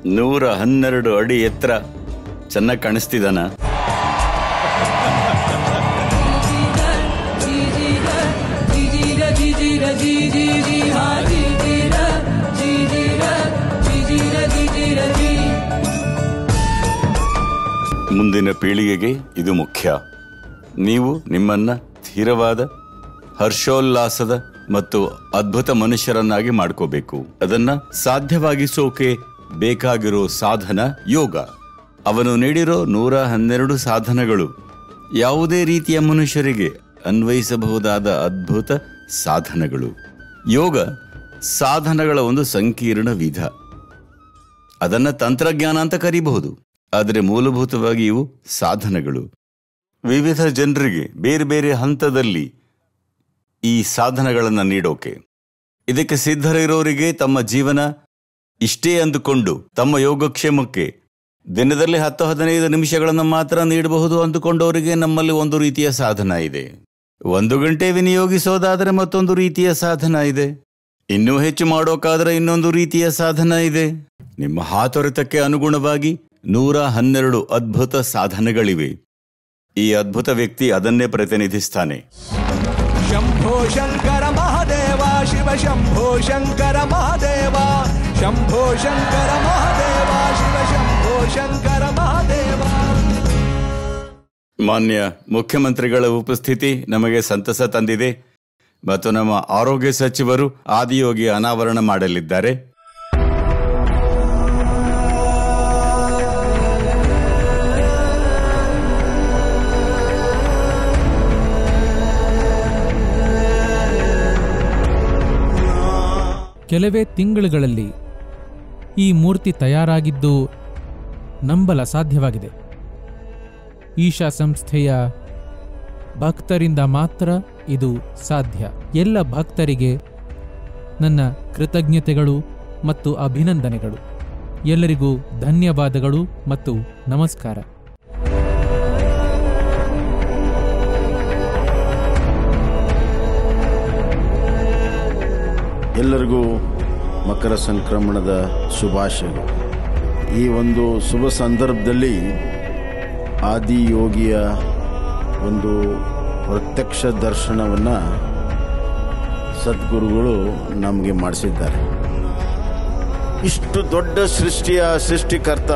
ನೂರ ಹನ್ನೆರಡು ಅಡಿ ಎತ್ತರ ಚೆನ್ನಾಗಿ ಕಾಣಿಸ್ತಿದಾನ ಮುಂದಿನ ಪೀಳಿಗೆಗೆ ಇದು ಮುಖ್ಯ ನೀವು ನಿಮ್ಮನ್ನ ಸ್ಥಿರವಾದ ಹರ್ಷೋಲ್ಲಾಸದ ಮತ್ತು ಅದ್ಭುತ ಮನುಷ್ಯರನ್ನಾಗಿ ಮಾಡ್ಕೋಬೇಕು ಅದನ್ನ ಸಾಧ್ಯವಾಗಿಸೋಕೆ ಬೇಕಾಗಿರೋ ಸಾಧನ ಯೋಗ ಅವನು ನೀಡಿರೋ ನೂರ ಹನ್ನೆರಡು ಸಾಧನಗಳು ಯಾವುದೇ ರೀತಿಯ ಮನುಷ್ಯರಿಗೆ ಅನ್ವಯಿಸಬಹುದಾದ ಅದ್ಭುತ ಸಾಧನಗಳು ಯೋಗ ಸಾಧನಗಳ ಒಂದು ಸಂಕೀರ್ಣ ವಿಧ ಅದನ್ನ ತಂತ್ರಜ್ಞಾನ ಅಂತ ಕರೀಬಹುದು ಆದರೆ ಮೂಲಭೂತವಾಗಿ ಇವು ಸಾಧನಗಳು ವಿವಿಧ ಜನರಿಗೆ ಬೇರೆ ಬೇರೆ ಹಂತದಲ್ಲಿ ಈ ಸಾಧನಗಳನ್ನು ನೀಡೋಕೆ ಇದಕ್ಕೆ ಸಿದ್ಧರಿರೋರಿಗೆ ತಮ್ಮ ಜೀವನ ಇಷ್ಟೇ ಅಂದುಕೊಂಡು ತಮ್ಮ ಯೋಗಕ್ಷೇಮಕ್ಕೆ ದಿನದಲ್ಲಿ ಹತ್ತು ಹದಿನೈದು ನಿಮಿಷಗಳನ್ನು ಮಾತ್ರ ನೀಡಬಹುದು ಅಂದುಕೊಂಡವರಿಗೆ ನಮ್ಮಲ್ಲಿ ಒಂದು ರೀತಿಯ ಸಾಧನ ಇದೆ ಒಂದು ಗಂಟೆ ವಿನಿಯೋಗಿಸೋದಾದರೆ ಮತ್ತೊಂದು ರೀತಿಯ ಸಾಧನ ಇದೆ ಇನ್ನೂ ಹೆಚ್ಚು ಮಾಡೋಕಾದ್ರೆ ಇನ್ನೊಂದು ರೀತಿಯ ಸಾಧನ ಇದೆ ನಿಮ್ಮ ಹಾತೊರೆತಕ್ಕೆ ಅನುಗುಣವಾಗಿ ನೂರ ಹನ್ನೆರಡು ಅದ್ಭುತ ಸಾಧನಗಳಿವೆ ಈ ಅದ್ಭುತ ವ್ಯಕ್ತಿ ಅದನ್ನೇ ಪ್ರತಿನಿಧಿಸ್ತಾನೆ ಶಂಭೋ ಶಂಕರ ಮಹಾದೇವ ಶಿವ ಶಂಭೋ ಶಂಕರ ಮಹಾದೇವ ಶಂಭೋ ಶಂಕರ ಮಹಾದೇವ ಶಿವ ಶಂಭೋ ಶಂಕರ ಮಹಾದೇವ ಮಾನ್ಯ ಮುಖ್ಯಮಂತ್ರಿಗಳ ಉಪಸ್ಥಿತಿ ನಮಗೆ ಸಂತಸ ತಂದಿದೆ ಮತ್ತು ನಮ್ಮ ಆರೋಗ್ಯ ಸಚಿವರು ಆದಿಯೋಗಿ ಅನಾವರಣ ಮಾಡಲಿದ್ದಾರೆ ಕೆಲವೇ ತಿಂಗಳುಗಳಲ್ಲಿ ಈ ಮೂರ್ತಿ ತಯಾರಾಗಿದ್ದು ನಂಬಲ ಸಾಧ್ಯವಾಗಿದೆ ಈಶಾ ಸಂಸ್ಥೆಯ ಭಕ್ತರಿಂದ ಮಾತ್ರ ಇದು ಸಾಧ್ಯ ಎಲ್ಲ ಭಕ್ತರಿಗೆ ನನ್ನ ಕೃತಜ್ಞತೆಗಳು ಮತ್ತು ಅಭಿನಂದನೆಗಳು ಎಲ್ಲರಿಗೂ ಧನ್ಯವಾದಗಳು ಮತ್ತು ನಮಸ್ಕಾರ ಎಲ್ಲರಿಗೂ ಮಕರ ಸಂಕ್ರಮಣದ ಶುಭಾಶಯಗಳು ಈ ಒಂದು ಶುಭ ಸಂದರ್ಭದಲ್ಲಿ ಆದಿಯೋಗಿಯ ಒಂದು ಪ್ರತ್ಯಕ್ಷ ದರ್ಶನವನ್ನು ಸದ್ಗುರುಗಳು ನಮಗೆ ಮಾಡಿಸಿದ್ದಾರೆ ಇಷ್ಟು ದೊಡ್ಡ ಸೃಷ್ಟಿಯ ಸೃಷ್ಟಿಕರ್ತ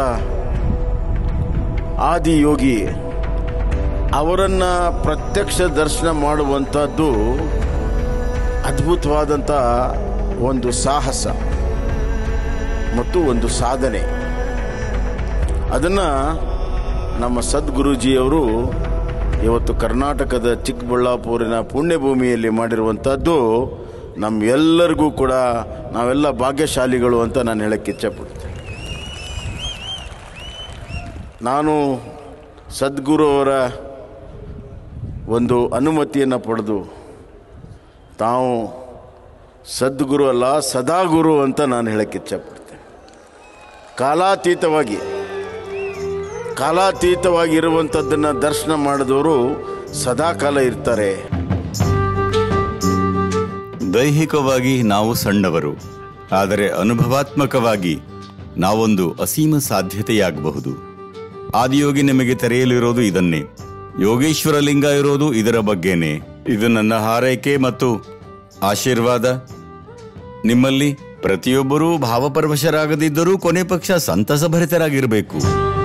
ಆದಿಯೋಗಿ ಅವರನ್ನು ಪ್ರತ್ಯಕ್ಷ ದರ್ಶನ ಮಾಡುವಂಥದ್ದು ಅದ್ಭುತವಾದಂಥ ಒಂದು ಸಾಹಸ ಮತ್ತು ಒಂದು ಸಾಧನೆ ಅದನ್ನು ನಮ್ಮ ಸದ್ಗುರುಜಿಯವರು ಇವತ್ತು ಕರ್ನಾಟಕದ ಚಿಕ್ಕಬಳ್ಳಾಪುರಿನ ಪುಣ್ಯಭೂಮಿಯಲ್ಲಿ ಮಾಡಿರುವಂಥದ್ದು ನಮ್ಮೆಲ್ಲರಿಗೂ ಕೂಡ ನಾವೆಲ್ಲ ಭಾಗ್ಯಶಾಲಿಗಳು ಅಂತ ನಾನು ಹೇಳಕ್ಕೆ ಇಚ್ಛಪಡ್ತೀನಿ ನಾನು ಸದ್ಗುರು ಅವರ ಒಂದು ಅನುಮತಿಯನ್ನು ಪಡೆದು ತಾವು ಸದ್ಗುರು ಅಲ್ಲ ಸದಾಗುರು ಅಂತ ನಾನು ಹೇಳಕ್ಕೆ ಇಚ್ಛಪಡ್ತೇನೆ ಕಾಲಾತೀತವಾಗಿ ಕಾಲಾತೀತವಾಗಿ ಇರುವಂಥದ್ದನ್ನು ದರ್ಶನ ಮಾಡಿದವರು ಸದಾಕಾಲ ಇರ್ತಾರೆ ದೈಹಿಕವಾಗಿ ನಾವು ಸಣ್ಣವರು ಆದರೆ ಅನುಭವಾತ್ಮಕವಾಗಿ ನಾವೊಂದು ಅಸೀಮ ಸಾಧ್ಯತೆಯಾಗಬಹುದು ಆದಿಯೋಗಿ ನಿಮಗೆ ತೆರೆಯಲಿರೋದು ಇದನ್ನೇ ಯೋಗೇಶ್ವರ ಲಿಂಗ ಇರೋದು ಇದರ ಬಗ್ಗೆನೇ ಇದು ನನ್ನ ಹಾರೈಕೆ ಮತ್ತು ಆಶೀರ್ವಾದ ನಿಮ್ಮಲ್ಲಿ ಪ್ರತಿಯೊಬ್ಬರೂ ಭಾವಪರವಶರಾಗದಿದ್ದರೂ ಕೊನೆ ಪಕ್ಷ ಸಂತಸಭರಿತರಾಗಿರಬೇಕು